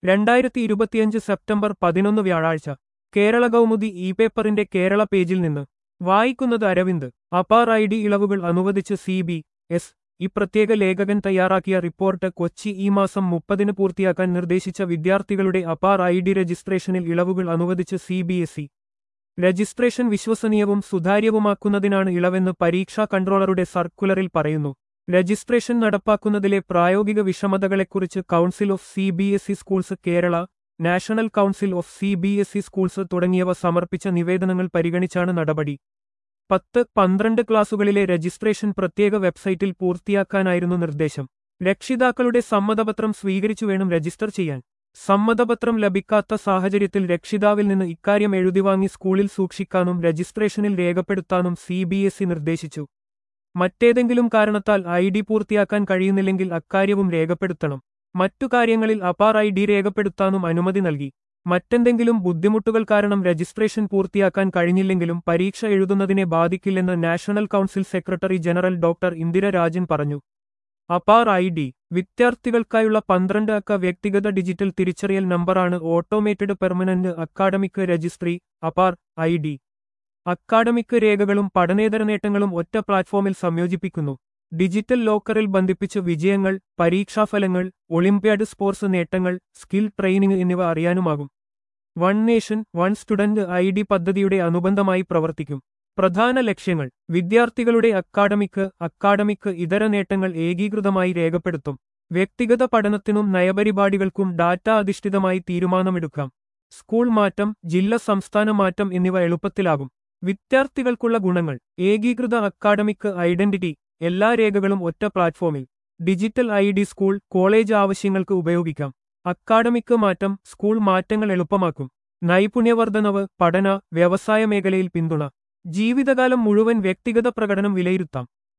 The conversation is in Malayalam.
രണ്ടായിരത്തി ഇരുപത്തിയഞ്ച് സെപ്റ്റംബർ പതിനൊന്ന് വ്യാഴാഴ്ച കേരള കൗമുദി ഇ പേപ്പറിന്റെ കേരള പേജിൽ നിന്ന് വായിക്കുന്നത് അരവിന്ദ് അപാർ ഐ ഡി ഇളവുകൾ അനുവദിച്ച് സി ബി എസ് ഈ പ്രത്യേക ലേഖകൻ തയ്യാറാക്കിയ റിപ്പോർട്ട് കൊച്ചി ഈ മാസം മുപ്പതിന് പൂർത്തിയാക്കാൻ നിർദ്ദേശിച്ച വിദ്യാർത്ഥികളുടെ അപാർ ഐ ഡി രജിസ്ട്രേഷനിൽ ഇളവുകൾ അനുവദിച്ച് C B S E registration വിശ്വസനീയവും സുതാര്യവുമാക്കുന്നതിനാണ് ഇളവെന്ന് പരീക്ഷാ കൺട്രോളറുടെ സർക്കുലറിൽ പറയുന്നു രജിസ്ട്രേഷൻ നടപ്പാക്കുന്നതിലെ പ്രായോഗിക വിഷമതകളെക്കുറിച്ച് council of C B S E schools Kerala national council of C B S E schools തുടങ്ങിയവ സമർപ്പിച്ച നിവേദനങ്ങൾ പരിഗണിച്ചാണ് നടപടി പത്ത് പന്ത്രണ്ട് ക്ലാസുകളിലെ രജിസ്ട്രേഷൻ പ്രത്യേക വെബ്സൈറ്റിൽ പൂർത്തിയാക്കാനായിരുന്നു നിർദ്ദേശം രക്ഷിതാക്കളുടെ സമ്മതപത്രം സ്വീകരിച്ചു വേണം രജിസ്റ്റർ ചെയ്യാൻ സമ്മതപത്രം ലഭിക്കാത്ത സാഹചര്യത്തിൽ രക്ഷിതാവിൽ നിന്ന് ഇക്കാര്യം എഴുതിവാങ്ങി സ്കൂളിൽ സൂക്ഷിക്കാനും രജിസ്ട്രേഷനിൽ രേഖപ്പെടുത്താനും സി ബി എസ് ഇ നിർദ്ദേശിച്ചു മറ്റേതെങ്കിലും കാരണത്താൽ ഐ ഡി പൂർത്തിയാക്കാൻ കഴിയുന്നില്ലെങ്കിൽ അക്കാര്യവും രേഖപ്പെടുത്തണം മറ്റു കാര്യങ്ങളിൽ അപാർ ഐ ഡി രേഖപ്പെടുത്താനും അനുമതി നൽകി മറ്റെന്തെങ്കിലും ബുദ്ധിമുട്ടുകൾ കാരണം രജിസ്ട്രേഷൻ പൂർത്തിയാക്കാൻ കഴിഞ്ഞില്ലെങ്കിലും പരീക്ഷ എഴുതുന്നതിനെ ബാധിക്കില്ലെന്ന് national council secretary general doctor Indira Rajan പറഞ്ഞു അപാർ ഐ ഡി വിദ്യാർത്ഥികൾക്കായുള്ള പന്ത്രണ്ട് അക്ക വ്യക്തിഗത ഡിജിറ്റൽ തിരിച്ചറിയൽ നമ്പറാണ് automated permanent academic registry APAAR I D academic രേഖകളും പഠനേതര നേട്ടങ്ങളും ഒറ്റ പ്ലാറ്റ്ഫോമിൽ സംയോജിപ്പിക്കുന്നു ഡിജിറ്റൽ ലോക്കറിൽ ബന്ധിപ്പിച്ച് വിജയങ്ങൾ പരീക്ഷാഫലങ്ങൾ ഒളിമ്പ്യാഡ് സ്പോർട്സ് നേട്ടങ്ങൾ സ്കിൽ ട്രെയിനിംഗ് എന്നിവ അറിയാനുമാകും one nation one student I D പദ്ധതിയുടെ അനുബന്ധമായി പ്രവർത്തിക്കും പ്രധാന ലക്ഷ്യങ്ങൾ വിദ്യാർത്ഥികളുടെ അക്കാഡമിക് അക്കാഡമിക് ഇതര നേട്ടങ്ങൾ ഏകീകൃതമായി രേഖപ്പെടുത്തും വ്യക്തിഗത പഠനത്തിനും നയപരിപാടികൾക്കും ഡാറ്റ അധിഷ്ഠിതമായി തീരുമാനമെടുക്കാം സ്കൂൾ മാറ്റം ജില്ല സംസ്ഥാന മാറ്റം എന്നിവ എളുപ്പത്തിലാകും വിദ്യാർത്ഥികൾക്കുള്ള ഗുണങ്ങൾ ഏകീകൃത അക്കാഡമിക് ഐഡന്റിറ്റി എല്ലാ രേഖകളും ഒറ്റ പ്ലാറ്റ്ഫോമിൽ digital I D school college ആവശ്യങ്ങൾക്ക് ഉപയോഗിക്കാം അക്കാഡമിക് മാറ്റം സ്കൂൾ മാറ്റങ്ങൾ എളുപ്പമാക്കും നൈപുണ്യവർദ്ധനവ് പഠന വ്യവസായ മേഖലയിൽ പിന്തുണ ജീവിതകാലം മുഴുവൻ വ്യക്തിഗത പ്രകടനം വിലയിരുത്താം